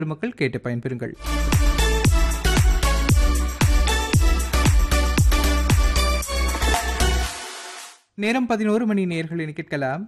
மக்கள் கேட்டு பயன்பெறுங்கள் நேரம் பதினோரு மணி நேர்கள் என கேட்கலாம்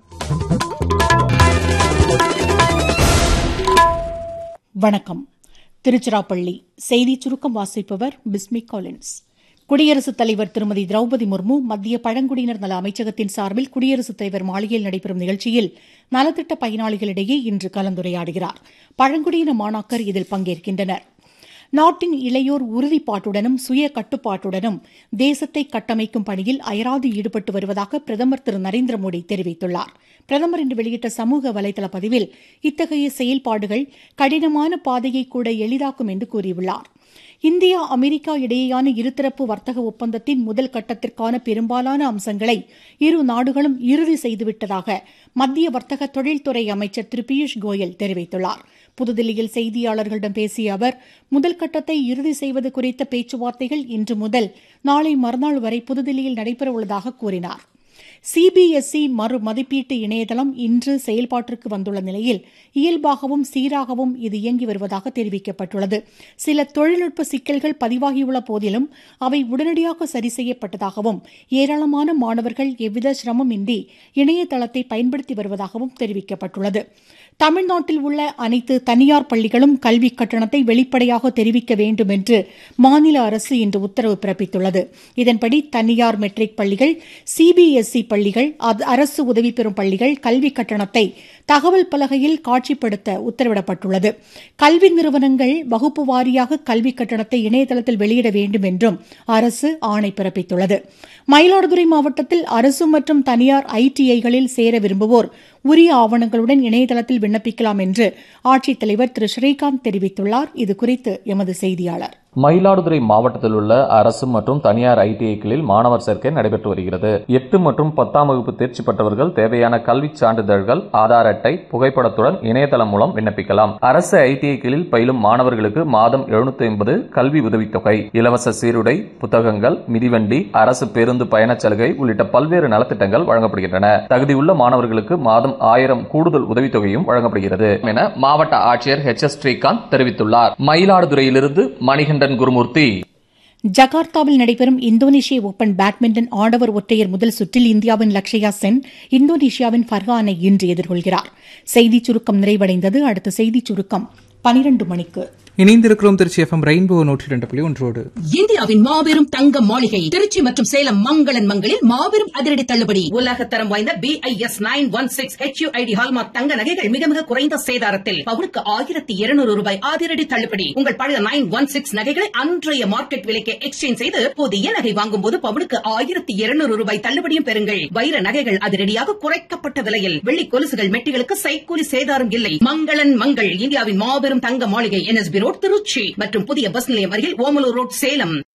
வணக்கம் திருச்சிராப்பள்ளி செய்தி சுருக்கம் வாசிப்பவர் பிஸ்மி காலின்ஸ் குடியரசுத் தலைவர் திருமதி திரௌபதி முர்மு மத்திய பழங்குடியினர் நல அமைச்சகத்தின் சார்பில் குடியரசுத் தலைவர் மாளிகையில் நடைபெறும் நிகழ்ச்சியில் நலத்திட்ட பயனாளிகளிடையே இன்று கலந்துரையாடுகிறார் பழங்குடியின மாணாக்கர் இதில் பங்கேற்கின்றனர் நாட்டின் இளையோர் உறுதிப்பாட்டுடனும் சுய கட்டுப்பாட்டுடனும் தேசத்தை கட்டமைக்கும் பணியில் அயராது ஈடுபட்டு வருவதாக பிரதமர் திரு நரேந்திர மோடி தெரிவித்துள்ளார் பிரதமர் இன்று வெளியிட்ட சமூக வலைதள பதிவில் இத்தகைய செயல்பாடுகள் கடினமான பாதையை கூட எளிதாக்கும் என்று கூறியுள்ளார் இந்தியா அமெரிக்கா இடையேயான இருதரப்பு வர்த்தக ஒப்பந்தத்தின் முதல் கட்டத்திற்கான பெரும்பாலான அம்சங்களை இரு நாடுகளும் இறுதி செய்துவிட்டதாக மத்திய வர்த்தக தொழில்துறை அமைச்சர் திரு பியூஷ் கோயல் தெரிவித்துள்ளார் புதுதில்லியில் செய்தியாளர்களிடம் பேசிய அவர் முதல் கட்டத்தை இறுதி செய்வது குறித்த பேச்சுவார்த்தைகள் இன்று முதல் நாளை மறுநாள் வரை புதுதில்லியில் நடைபெறவுள்ளதாக கூறினார் சிபிஎஸ்இ மறு மதிப்பீட்டு இணையதளம் இன்று செயல்பாட்டிற்கு வந்துள்ள நிலையில் இயல்பாகவும் சீராகவும் இது இயங்கி வருவதாக தெரிவிக்கப்பட்டுள்ளது சில தொழில்நுட்ப சிக்கல்கள் பதிவாகியுள்ள போதிலும் அவை உடனடியாக சரி செய்யப்பட்டதாகவும் ஏராளமான மாணவர்கள் எவ்வித சிரமமின்றி இணையதளத்தை பயன்படுத்தி வருவதாகவும் தெரிவிக்கப்பட்டுள்ளது தமிழ்நாட்டில் உள்ள அனைத்து தனியார் பள்ளிகளும் கல்வி கட்டணத்தை வெளிப்படையாக தெரிவிக்க வேண்டும் என்று மாநில அரசு இன்று உத்தரவு பிறப்பித்துள்ளது இதன்படி தனியார் மெட்ரிக் பள்ளிகள் சிபிஎஸ்இ பள்ளிகள் அரசு உதவி பெறும் பள்ளிகள் கல்வி கட்டணத்தை தகவல் பலகையில் காட்சிப்படுத்த உத்தரவிடப்பட்டுள்ளது கல்வி நிறுவனங்கள் வகுப்பு வாரியாக கல்வி கட்டணத்தை இணையதளத்தில் வெளியிட வேண்டும் என்றும் அரசு ஆணை பிறப்பித்துள்ளது மயிலாடுதுறை மாவட்டத்தில் அரசு மற்றும் தனியார் ஐடிஐகளில் சேர விரும்புவோர் உரிய ஆவணங்களுடன் இணையதளத்தில் விண்ணப்பிக்கலாம் என்று ஆட்சித்தலைவர் திரு ஸ்ரீகாந்த் தெரிவித்துள்ளார் இதுகுறித்து எமது செய்தியாளர் மயிலாடுதுறை மாவட்டத்தில் உள்ள அரசு மற்றும் தனியார் ஐடிஐக்களில் மாணவர் சேர்க்கை நடைபெற்று வருகிறது எட்டு மற்றும் பத்தாம் வகுப்பு தேர்ச்சி பெற்றவர்கள் தேவையான கல்வி சான்றிதழ்கள் ஆதார் அட்டை புகைப்படத்துடன் இணையதளம் மூலம் விண்ணப்பிக்கலாம் அரசு ஐடிஐக்களில் பயிலும் மாணவர்களுக்கு மாதம் எழுநூத்தி ஐம்பது கல்வி உதவித்தொகை இலவச சீருடை புத்தகங்கள் மிதிவண்டி அரசு பேருந்து பயணச் சலுகை உள்ளிட்ட பல்வேறு நலத்திட்டங்கள் வழங்கப்படுகின்றன தகுதியுள்ள மாணவர்களுக்கு மாதம் ஆயிரம் கூடுதல் உதவித்தொகையும் வழங்கப்படுகிறது என மாவட்ட ஆட்சியர் ஹெச் எஸ் ஸ்ரீகாந்த் தெரிவித்துள்ளார் மயிலாடுதுறையிலிருந்து மணிகண்டன் மணிகண்டன் குருமூர்த்தி ஜகார்த்தாவில் நடைபெறும் இந்தோனேஷிய ஓபன் பேட்மிண்டன் ஆடவர் ஒற்றையர் முதல் சுற்றில் இந்தியாவின் லக்ஷயா சென் இந்தோனேஷியாவின் ஃபர்ஹானை இன்று எதிர்கொள்கிறார் செய்திச் சுருக்கம் நிறைவடைந்தது அடுத்த செய்திச் சுருக்கம் பனிரண்டு மணிக்கு இணைந்திருக்கிறோம் திருச்சி எஃப்எம் ரெயின்போ நூற்றி இரண்டு புள்ளி ஒன்றோடு இந்தியாவின் மாபெரும் தங்க மாளிகை திருச்சி மற்றும் சேலம் மங்களன் மங்களில் மாபெரும் அதிரடி தள்ளுபடி உலக தரம் வாய்ந்த B I S nine one six H I D hallmark தங்க நகைகள் மிக மிக குறைந்த சேதாரத்தில் பவுனுக்கு ஆயிரத்தி இருநூறு ரூபாய் அதிரடி தள்ளுபடி உங்கள் பழைய நைன் ஒன் சிக்ஸ் நகைகளை அன்றைய மார்க்கெட் விலைக்கு எக்ஸ்சேஞ்ச் செய்து புதிய நகை வாங்கும் போது பவுனுக்கு ஆயிரத்தி இருநூறு ரூபாய் தள்ளுபடியும் பெறுங்கள் வைர நகைகள் அதிரடியாக குறைக்கப்பட்ட விலையில் வெள்ளி கொலுசுகள் மெட்டிகளுக்கு சைக்கூலி சேதாரம் இல்லை மங்களன் மங்கள் இந்தியாவின் மாபெரும் தங்க மாளிகை என்எஸ்பி ரோட் திருச்சி மற்றும் புதிய பஸ் நிலையம் அருகில் ஓமலூர் ரோட் சேலம்